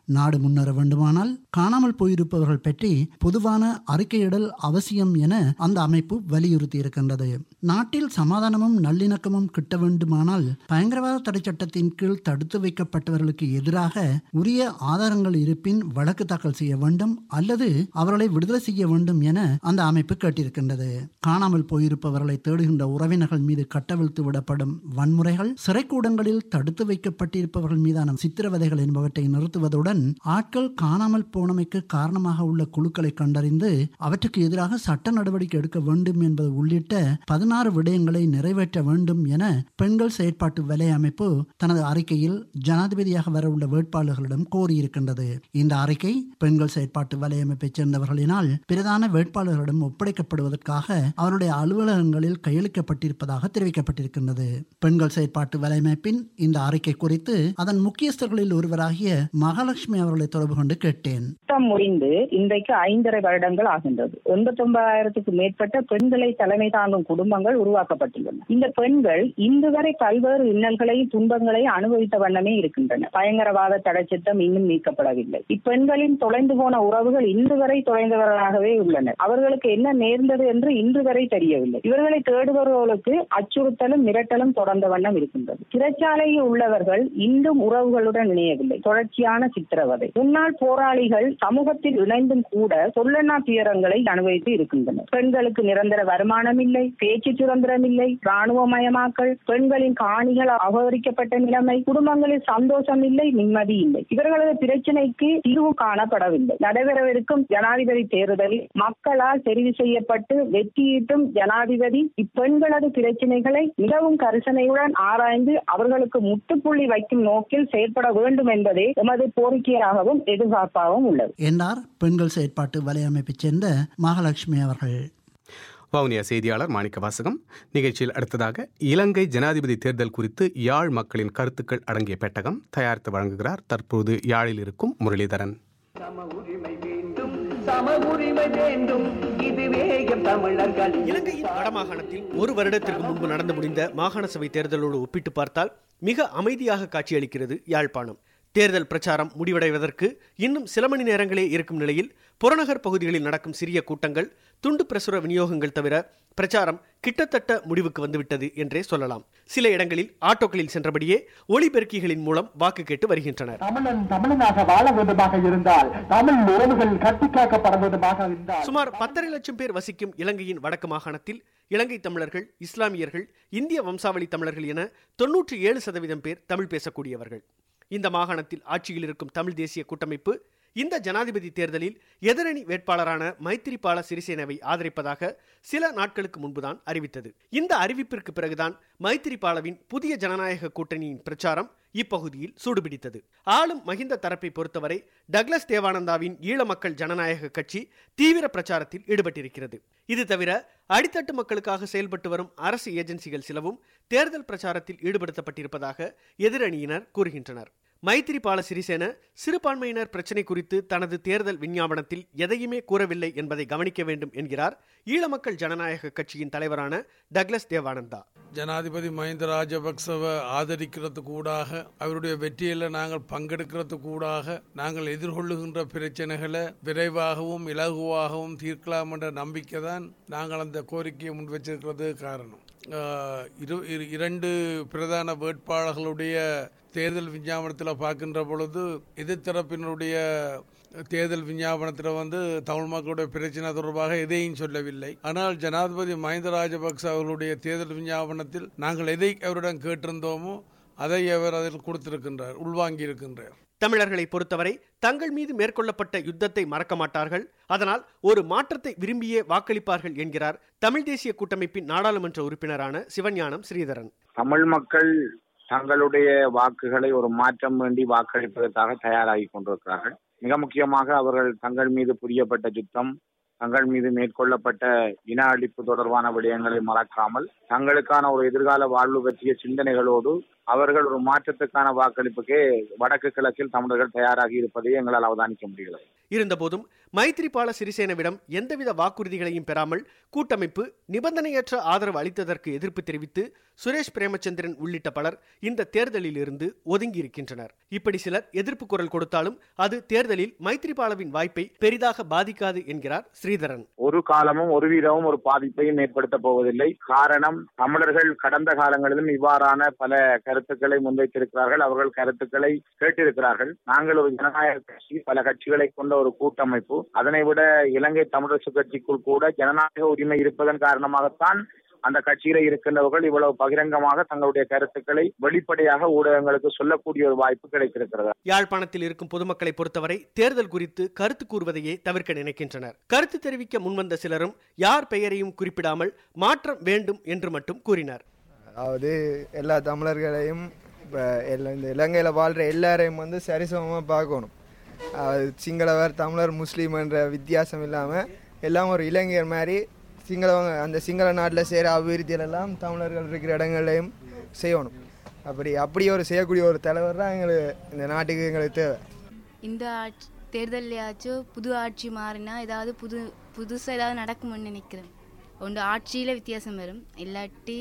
நாடு முன்னேற வேண்டுமானால் காணாமல் போயிருப்பவர்கள் பற்றி பொதுவான அறிக்கையிடல் அவசியம் என அந்த அமைப்பு வலியுறுத்தி இருக்கின்றது நாட்டில் சமாதானமும் நல்லிணக்கமும் கிட்ட வேண்டுமானால் பயங்கரவாத தடை சட்டத்தின் கீழ் தடுத்து வைக்கப்பட்டவர்களுக்கு எதிராக உரிய ஆதாரங்கள் இருப்பின் வழக்கு தாக்கல் செய்ய வேண்டும் அல்லது அவர்களை விடுதலை செய்ய வேண்டும் என அந்த அமைப்பு கேட்டிருக்கின்றது காணாமல் போயிருப்பவர்களை தேடுகின்ற உறவினர்கள் மீது கட்டவிழ்த்து விடப்படும் வன்முறைகள் சிறைக்கூடங்களில் தடுத்து வைக்கப்பட்டிருப்பவர்கள் மீதான சித்திரவதைகள் என்பவற்றை நிறுத்துவதுடன் ஆட்கள் காணாமல் போனமைக்கு காரணமாக உள்ள குழுக்களை கண்டறிந்து அவற்றுக்கு எதிராக சட்ட நடவடிக்கை எடுக்க வேண்டும் என்பது உள்ளிட்ட பதினாறு விடயங்களை நிறைவேற்ற வேண்டும் என பெண்கள் செயற்பாட்டு வலை அமைப்பு தனது அறிக்கையில் ஜனாதிபதியாக வரவுள்ள வேட்பாளர்களிடம் கோரியிருக்கின்றது இந்த அறிக்கை பெண்கள் செயற்பாட்டு வலையமைப்பைச் சேர்ந்தவர்களினால் பிரதான வேட்பாளர்களிடம் ஒப்படைக்கப்படுவதற்காக அவருடைய அலுவலகங்களில் கையளிக்கப்பட்டிருப்பதாக தெரிவிக்கப்பட்டிருக்கின்றது பெண்கள் செயற்பாட்டு வலையமைப்பின் இந்த அறிக்கை குறித்து அதன் முக்கியஸ்தர்களில் ஒருவராகிய மகாலட்சுமி அவர்களை தொடர்பு கொண்டு கேட்டேன் திட்டம் முடிந்து இன்றைக்கு ஐந்தரை வருடங்கள் ஆகின்றது எண்பத்தி ஒன்பதாயிரத்துக்கு மேற்பட்ட பெண்களை தலைமை தாங்கும் குடும்பங்கள் உருவாக்கப்பட்டுள்ளன இந்த பெண்கள் இன்று வரை பல்வேறு இன்னல்களையும் துன்பங்களையும் அனுபவித்த வண்ணமே இருக்கின்றன பயங்கரவாத தடை சட்டம் இன்னும் நீக்கப்படவில்லை இப்பெண்களின் தொலைந்து போன உறவுகள் இன்று வரை தொலைந்தவர்களாகவே உள்ளனர் அவர்களுக்கு என்ன நேர்ந்தது என்று இன்று வரை தெரியவில்லை இவர்களை தேடுபவர்களுக்கு அச்சுறுத்தலும் மிரட்டலும் தொடர்ந்த வண்ணம் இருக்கின்றது சிறைச்சாலையில் உள்ளவர்கள் இன்றும் உறவுகளுடன் இணையவில்லை தொடர்ச்சியான சித்திரவதை முன்னாள் போராளிகள் சமூகத்தில் இணைந்தும் கூட சொல்லனா துயரங்களை அனுபவித்து இருக்கின்றனர் பெண்களுக்கு நிரந்தர வருமானம் இல்லை பேச்சு சுதந்திரம் இல்லை ராணுவமயமாக்கல் பெண்களின் காணிகள் அபகரிக்கப்பட்ட நிலைமை குடும்பங்களில் சந்தோஷம் இல்லை நிம்மதி இல்லை இவர்களது பிரச்சனைக்கு தீர்வு காணப்படவில்லை நடைபெறவிருக்கும் ஜனாதிபதி தேர்தலில் மக்களால் தெரிவு செய்யப்பட்டு வெற்றியீட்டும் ஜனாதிபதி இப்பெண்களது பிரச்சனைகளை மிகவும் கரிசனையுடன் ஆராய்ந்து அவர்களுக்கு முட்டுப்புள்ளி வைக்கும் நோக்கில் செயற்பட வேண்டும் என்பதே எமது கோரிக்கையாகவும் எதிர்பார்ப்பாகவும் உள்ளது என்றார் பெண்கள் செயற்பாட்டு வலையமைப்பைச் சேர்ந்த மகாலட்சுமி அவர்கள் வவுனியா செய்தியாளர் மாணிக்க வாசகம் நிகழ்ச்சியில் அடுத்ததாக இலங்கை ஜனாதிபதி தேர்தல் குறித்து யாழ் மக்களின் கருத்துக்கள் அடங்கிய பெட்டகம் தயாரித்து வழங்குகிறார் தற்போது யாழில் இருக்கும் முரளிதரன் சம உரிமை வேண்டும் இதுவே எம் தமிழர்கள் இலங்கையின் வடமாகாணத்தில் ஒரு வருடத்திற்கு முன்பு நடந்து முடிந்த மாகாண சபை தேர்தலோடு ஒப்பிட்டு பார்த்தால் மிக அமைதியாக காட்சியளிக்கிறது யாழ்ப்பாணம் தேர்தல் பிரச்சாரம் முடிவடைவதற்கு இன்னும் சில மணி நேரங்களே இருக்கும் நிலையில் புறநகர் பகுதிகளில் நடக்கும் சிறிய கூட்டங்கள் துண்டு பிரசுர விநியோகங்கள் தவிர பிரச்சாரம் கிட்டத்தட்ட முடிவுக்கு வந்துவிட்டது என்றே சொல்லலாம் சில இடங்களில் ஆட்டோக்களில் சென்றபடியே ஒளிபெருக்கிகளின் மூலம் வாக்கு கேட்டு வருகின்றனர் தமிழன் தமிழனாக வாழ வேண்டுமாக இருந்தால் தமிழ் உறவுகள் கட்டிக்காக்கப்பட வேண்டுமாக இருந்தால் சுமார் பத்தரை லட்சம் பேர் வசிக்கும் இலங்கையின் வடக்கு மாகாணத்தில் இலங்கை தமிழர்கள் இஸ்லாமியர்கள் இந்திய வம்சாவளி தமிழர்கள் என தொன்னூற்றி ஏழு சதவீதம் பேர் தமிழ் பேசக்கூடியவர்கள் இந்த மாகாணத்தில் ஆட்சியில் இருக்கும் தமிழ் தேசிய கூட்டமைப்பு இந்த ஜனாதிபதி தேர்தலில் எதிரணி வேட்பாளரான மைத்திரிபால சிறிசேனவை ஆதரிப்பதாக சில நாட்களுக்கு முன்புதான் அறிவித்தது இந்த அறிவிப்பிற்கு பிறகுதான் மைத்திரிபாலவின் புதிய ஜனநாயக கூட்டணியின் பிரச்சாரம் இப்பகுதியில் சூடுபிடித்தது ஆளும் மகிந்த தரப்பை பொறுத்தவரை டக்ளஸ் தேவானந்தாவின் ஈழ மக்கள் ஜனநாயக கட்சி தீவிர பிரச்சாரத்தில் ஈடுபட்டிருக்கிறது இது தவிர அடித்தட்டு மக்களுக்காக செயல்பட்டு வரும் அரசு ஏஜென்சிகள் சிலவும் தேர்தல் பிரச்சாரத்தில் ஈடுபடுத்தப்பட்டிருப்பதாக எதிரணியினர் கூறுகின்றனர் மைத்திரிபால சிறிசேன சிறுபான்மையினர் பிரச்சினை குறித்து தனது தேர்தல் விஞ்ஞாபனத்தில் எதையுமே கூறவில்லை என்பதை கவனிக்க வேண்டும் என்கிறார் ஈழமக்கள் ஜனநாயக கட்சியின் தலைவரான டக்ளஸ் தேவானந்தா ஜனாதிபதி மஹிந்த ராஜபக்சவை ஆதரிக்கிறது கூடாக அவருடைய வெற்றியில் நாங்கள் பங்கெடுக்கிறது கூடாக நாங்கள் எதிர்கொள்ளுகின்ற பிரச்சனைகளை விரைவாகவும் இலகுவாகவும் தீர்க்கலாம் என்ற நம்பிக்கை தான் நாங்கள் அந்த கோரிக்கையை முன் வச்சிருக்கிறது காரணம் இரு இரண்டு பிரதான வேட்பாளர்களுடைய தேர்தல் விஞ்ஞாபனத்தில் பார்க்கின்ற பொழுது எதிர்த்தரப்பினருடைய தேர்தல் விஞ்ஞாபனத்தில் வந்து தமிழ் மக்களுடைய பிரச்சனை தொடர்பாக எதையும் சொல்லவில்லை ஆனால் ஜனாதிபதி மஹிந்த ராஜபக்ச அவர்களுடைய தேர்தல் விஞ்ஞாபனத்தில் நாங்கள் எதை அவரிடம் கேட்டிருந்தோமோ அதை அவர் அதில் கொடுத்திருக்கின்றார் உள்வாங்கி இருக்கின்றார் தமிழர்களை பொறுத்தவரை தங்கள் மீது மேற்கொள்ளப்பட்ட யுத்தத்தை மறக்க மாட்டார்கள் அதனால் ஒரு மாற்றத்தை விரும்பியே வாக்களிப்பார்கள் என்கிறார் தமிழ் தேசிய கூட்டமைப்பின் நாடாளுமன்ற உறுப்பினரான சிவஞானம் ஸ்ரீதரன் தமிழ் மக்கள் தங்களுடைய வாக்குகளை ஒரு மாற்றம் வேண்டி வாக்களிப்பதற்காக தயாராகி கொண்டிருக்கிறார்கள் மிக முக்கியமாக அவர்கள் தங்கள் மீது புரியப்பட்ட யுத்தம் தங்கள் மீது மேற்கொள்ளப்பட்ட இன அழிப்பு தொடர்பான விடயங்களை மறக்காமல் தங்களுக்கான ஒரு எதிர்கால வாழ்வு பற்றிய சிந்தனைகளோடு அவர்கள் ஒரு மாற்றத்துக்கான வாக்களிப்புக்கே வடக்கு கிழக்கில் தமிழர்கள் தயாராகி இருப்பதை எங்களால் அவதானிக்க முடிகிறது இருந்தபோதும் மைத்ரிபால சிறிசேனவிடம் எந்தவித வாக்குறுதிகளையும் பெறாமல் கூட்டமைப்பு நிபந்தனையற்ற ஆதரவு அளித்ததற்கு எதிர்ப்பு தெரிவித்து சுரேஷ் பிரேமச்சந்திரன் உள்ளிட்ட பலர் இந்த தேர்தலில் இருந்து ஒதுங்கி இருக்கின்றனர் இப்படி சிலர் எதிர்ப்பு குரல் கொடுத்தாலும் அது தேர்தலில் மைத்ரிபாலவின் வாய்ப்பை பெரிதாக பாதிக்காது என்கிறார் ஸ்ரீதரன் ஒரு காலமும் ஒரு வீதமும் ஒரு பாதிப்பையும் ஏற்படுத்த போவதில்லை காரணம் தமிழர்கள் கடந்த காலங்களிலும் இவ்வாறான பல கருத்துக்களை முன்வைத்திருக்கிறார்கள் அவர்கள் கருத்துக்களை கேட்டிருக்கிறார்கள் நாங்கள் ஒரு ஜனநாயக கட்சி பல கட்சிகளை கொண்ட ஒரு கூட்டமைப்பு அதனை விட இலங்கை தமிழரசு கட்சிக்குள் கூட ஜனநாயக உரிமை இருப்பதன் காரணமாகத்தான் அந்த கட்சியில இருக்கின்றவர்கள் இவ்வளவு பகிரங்கமாக தங்களுடைய கருத்துக்களை வெளிப்படையாக ஊடகங்களுக்கு சொல்லக்கூடிய ஒரு வாய்ப்பு கிடைத்திருக்கிறது யாழ்ப்பாணத்தில் இருக்கும் பொதுமக்களை பொறுத்தவரை தேர்தல் குறித்து கருத்து கூறுவதையே தவிர்க்க நினைக்கின்றனர் கருத்து தெரிவிக்க முன்வந்த சிலரும் யார் பெயரையும் குறிப்பிடாமல் மாற்றம் வேண்டும் என்று மட்டும் கூறினார் அதாவது எல்லா தமிழர்களையும் இப்போ எல்லா இந்த இலங்கையில் வாழ்கிற எல்லாரையும் வந்து சரிசமமாக பார்க்கணும் அது சிங்களவர் தமிழர் முஸ்லீம் என்ற வித்தியாசம் இல்லாமல் எல்லாம் ஒரு இளைஞர் மாதிரி சிங்களவங்க அந்த சிங்கள நாட்டில் செய்கிற அபிவிருத்தியிலெல்லாம் தமிழர்கள் இருக்கிற இடங்களையும் செய்யணும் அப்படி அப்படி ஒரு செய்யக்கூடிய ஒரு தலைவர் தான் எங்களுக்கு இந்த நாட்டுக்கு எங்களுக்கு தேவை இந்த ஆட்சி தேர்தலையாச்சும் புது ஆட்சி மாறினா ஏதாவது புது புதுசாக ஏதாவது நடக்கும்னு நினைக்கிறேன் ஒன்று ஆட்சியில் வித்தியாசம் வரும் இல்லாட்டி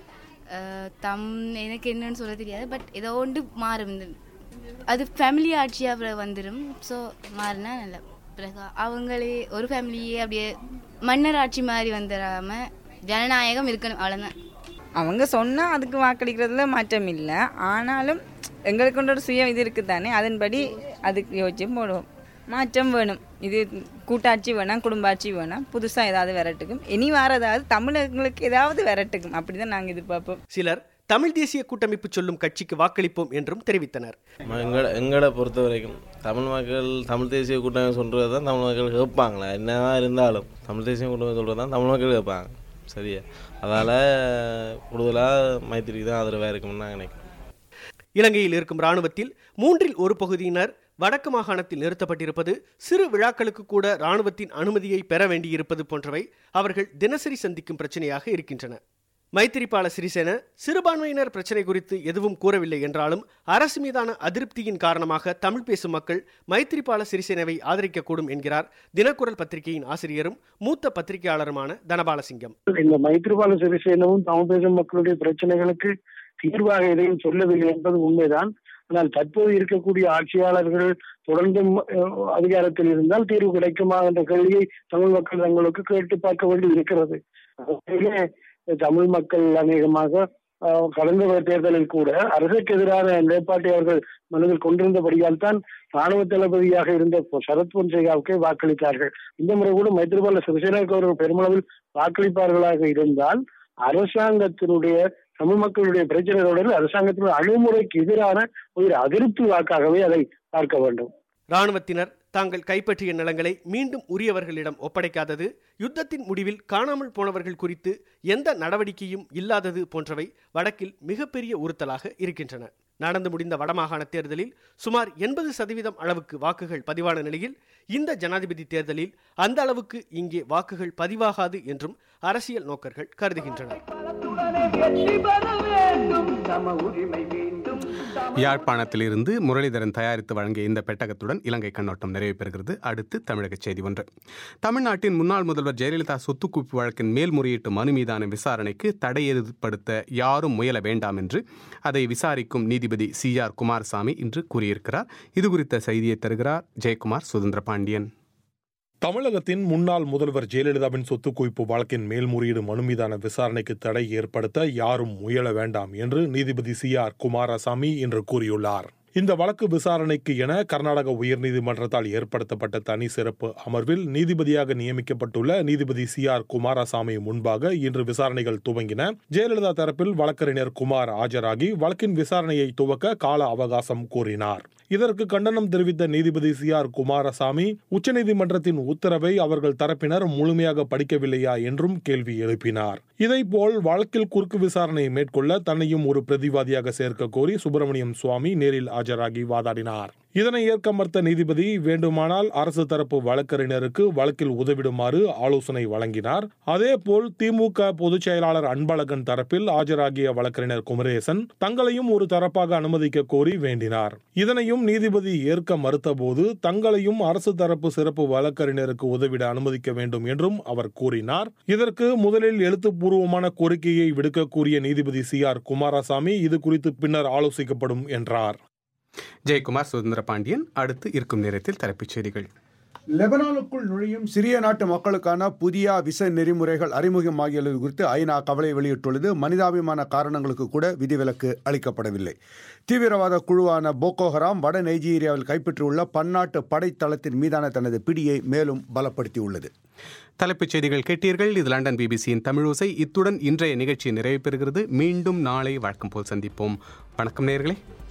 அஹ், தம் எனக்கு என்னன்னு சொல்ல தெரியாது பட் ஏதோ ஒன்று மாறும் இந்த அது ஃபேமிலி ஆட்சியாக வந்துடும் ஸோ மாறினா நல்லா பிறகு அவங்களே ஒரு ஃபேமிலியே அப்படியே மன்னர் ஆட்சி மாதிரி வந்துடாம ஜனநாயகம் இருக்கணும் அவ்வளோதான் அவங்க சொன்னால் அதுக்கு வாக்களிக்கிறதுல மாற்றம் இல்லை ஆனாலும் எங்களுக்கு கொண்ட ஒரு சுய இது இருக்குது தானே அதன்படி அதுக்கு யோசிச்சு போடுவோம் மாற்றம் வேணும் இது கூட்டாட்சி வேணாம் குடும்பாட்சி வேணாம் புதுசாக ஏதாவது விரட்டுக்கும் இனி வர ஏதாவது தமிழர்களுக்கு ஏதாவது விரட்டுக்கும் அப்படி தான் நாங்கள் எதிர்பார்ப்போம் சிலர் தமிழ் தேசிய கூட்டமைப்பு சொல்லும் கட்சிக்கு வாக்களிப்போம் என்றும் தெரிவித்தனர் எங்களை எங்களை பொறுத்த வரைக்கும் தமிழ் மக்கள் தமிழ் தேசிய கூட்டணி சொல்கிறது தான் தமிழ் மக்கள் கேட்பாங்களே என்னதான் இருந்தாலும் தமிழ் தேசிய கூட்டணி சொல்கிறது தான் தமிழ் மக்கள் கேட்பாங்க சரியா அதால் கூடுதலாக மைத்திரிக்கு தான் ஆதரவாக இருக்கும்னு நான் நினைக்கிறேன் இலங்கையில் இருக்கும் ராணுவத்தில் மூன்றில் ஒரு பகுதியினர் வடக்கு மாகாணத்தில் நிறுத்தப்பட்டிருப்பது சிறு விழாக்களுக்கு கூட ராணுவத்தின் அனுமதியை பெற வேண்டியிருப்பது போன்றவை அவர்கள் தினசரி சந்திக்கும் பிரச்சனையாக இருக்கின்றன மைத்திரிபால சிறிசேன சிறுபான்மையினர் பிரச்சனை குறித்து எதுவும் கூறவில்லை என்றாலும் அரசு மீதான அதிருப்தியின் காரணமாக தமிழ் பேசும் மக்கள் மைத்திரிபால சிறிசேனவை ஆதரிக்கக்கூடும் என்கிறார் தினக்குரல் பத்திரிகையின் ஆசிரியரும் மூத்த பத்திரிகையாளருமான தனபாலசிங்கம் இந்த மைத்ரிபால சிறிசேனவும் தமிழ் பேசும் மக்களுடைய பிரச்சனைகளுக்கு தீர்வாக எதையும் சொல்லவில்லை என்பது உண்மைதான் ஆனால் தற்போது இருக்கக்கூடிய ஆட்சியாளர்கள் தொடர்ந்தும் அஹ், அதிகாரத்தில் இருந்தால் தீர்வு கிடைக்குமா என்ற கேள்வியை தமிழ் மக்கள் தங்களுக்கு கேட்டு பார்க்க வேண்டி இருக்கிறது உண்மையிலே தமிழ் மக்கள் அநேகமாக அஹ், கடந்த தேர்தலில் கூட அரசுக்கு எதிரான நிலைப்பாட்டை அவர்கள் மனதில் கொண்டிருந்தபடியால் தான் ராணுவ தளபதியாக இருந்த சரத் பொன்சேகாவுக்கே வாக்களித்தார்கள் இந்த முறை கூட மைத்ரிபால சிறிசேனாவுக்கு அவர்கள் பெருமளவில் வாக்களிப்பார்களாக இருந்தால் அரசாங்கத்தினுடைய தமிழ் மக்களுடைய பிரச்சனைகளுடன் அரசாங்கத்தினுடைய அணுகுமுறைக்கு எதிரான ஒரு அதிருப்தி வாக்காகவே அதை பார்க்க வேண்டும் ராணுவத்தினர் தாங்கள் கைப்பற்றிய நிலங்களை மீண்டும் உரியவர்களிடம் ஒப்படைக்காதது யுத்தத்தின் முடிவில் காணாமல் போனவர்கள் குறித்து எந்த நடவடிக்கையும் இல்லாதது போன்றவை வடக்கில் மிகப்பெரிய உறுத்தலாக இருக்கின்றன நடந்து முடிந்த வடமாகாண தேர்தலில் சுமார் எண்பது சதவீதம் அளவுக்கு வாக்குகள் பதிவான நிலையில் இந்த ஜனாதிபதி தேர்தலில் அந்த அளவுக்கு இங்கே வாக்குகள் பதிவாகாது என்றும் அரசியல் நோக்கர்கள் கருதுகின்றனர் யாழ்ப்பாணத்திலிருந்து முரளிதரன் தயாரித்து வழங்கிய இந்த பெட்டகத்துடன் இலங்கை கண்ணோட்டம் நிறைவு பெறுகிறது அடுத்து தமிழக செய்தி ஒன்று தமிழ்நாட்டின் முன்னாள் முதல்வர் ஜெயலலிதா சொத்து குவிப்பு வழக்கின் மேல்முறையீட்டு மனு மீதான விசாரணைக்கு தடை ஏற்படுத்த யாரும் முயல வேண்டாம் என்று அதை விசாரிக்கும் நீதிபதி சி ஆர் குமாரசாமி இன்று கூறியிருக்கிறார் இது குறித்த செய்தியை தருகிறார் ஜெயக்குமார் சுதந்திர பாண்டியன் தமிழகத்தின் முன்னாள் முதல்வர் ஜெயலலிதாவின் சொத்து குவிப்பு வழக்கின் மேல்முறையீடு மனு மீதான விசாரணைக்கு தடை ஏற்படுத்த யாரும் முயல வேண்டாம் என்று நீதிபதி சி ஆர் குமாரசாமி இன்று கூறியுள்ளார் இந்த வழக்கு விசாரணைக்கு என கர்நாடக உயர்நீதிமன்றத்தால் ஏற்படுத்தப்பட்ட தனி சிறப்பு அமர்வில் நீதிபதியாக நியமிக்கப்பட்டுள்ள நீதிபதி சி ஆர் குமாரசாமி முன்பாக இன்று விசாரணைகள் துவங்கின ஜெயலலிதா தரப்பில் வழக்கறிஞர் குமார் ஆஜராகி வழக்கின் விசாரணையை துவக்க கால அவகாசம் கோரினார் இதற்கு கண்டனம் தெரிவித்த நீதிபதி சி ஆர் குமாரசாமி உச்சநீதிமன்றத்தின் உத்தரவை அவர்கள் தரப்பினர் முழுமையாக படிக்கவில்லையா என்றும் கேள்வி எழுப்பினார் இதேபோல் வழக்கில் குறுக்கு விசாரணை மேற்கொள்ள தன்னையும் ஒரு பிரதிவாதியாக சேர்க்க கோரி சுப்பிரமணியம் சுவாமி நேரில் ஆஜராகி வாதாடினார் இதனை ஏற்க மறுத்த நீதிபதி வேண்டுமானால் அரசு தரப்பு வழக்கறிஞருக்கு வழக்கில் உதவிடுமாறு ஆலோசனை வழங்கினார் அதேபோல் திமுக பொதுச் செயலாளர் அன்பழகன் தரப்பில் ஆஜராகிய வழக்கறிஞர் குமரேசன் தங்களையும் ஒரு தரப்பாக அனுமதிக்க கோரி வேண்டினார் இதனையும் நீதிபதி ஏற்க மறுத்தபோது தங்களையும் அரசு தரப்பு சிறப்பு வழக்கறிஞருக்கு உதவிட அனுமதிக்க வேண்டும் என்றும் அவர் கூறினார் இதற்கு முதலில் எழுத்துப்பூர்வமான கோரிக்கையை விடுக்க கூறிய நீதிபதி சி ஆர் குமாரசாமி இது குறித்து பின்னர் ஆலோசிக்கப்படும் என்றார் ஜெயக்குமார் சுதந்திர பாண்டியன் அடுத்து இருக்கும் நேரத்தில் தலைப்புச் செய்திகள் லெபனானுக்குள் நுழையும் சிரிய நாட்டு மக்களுக்கான புதிய விச நெறிமுறைகள் அறிமுகமாகியுள்ளது குறித்து ஐநா கவலை வெளியிட்டுள்ளது மனிதாபிமான காரணங்களுக்கு கூட விதிவிலக்கு அளிக்கப்படவில்லை தீவிரவாத குழுவான போகோ ஹராம் வட நைஜீரியாவில் கைப்பற்றியுள்ள பன்னாட்டு படைத்தளத்தின் மீதான தனது பிடியை மேலும் பலப்படுத்தியுள்ளது தலைப்புச் செய்திகள் கேட்டீர்கள் இது லண்டன் பிபிசியின் தமிழோசை இத்துடன் இன்றைய நிகழ்ச்சி நிறைவு பெறுகிறது மீண்டும் நாளை வழக்கம் போல் சந்திப்போம் வணக்கம் நேர்களே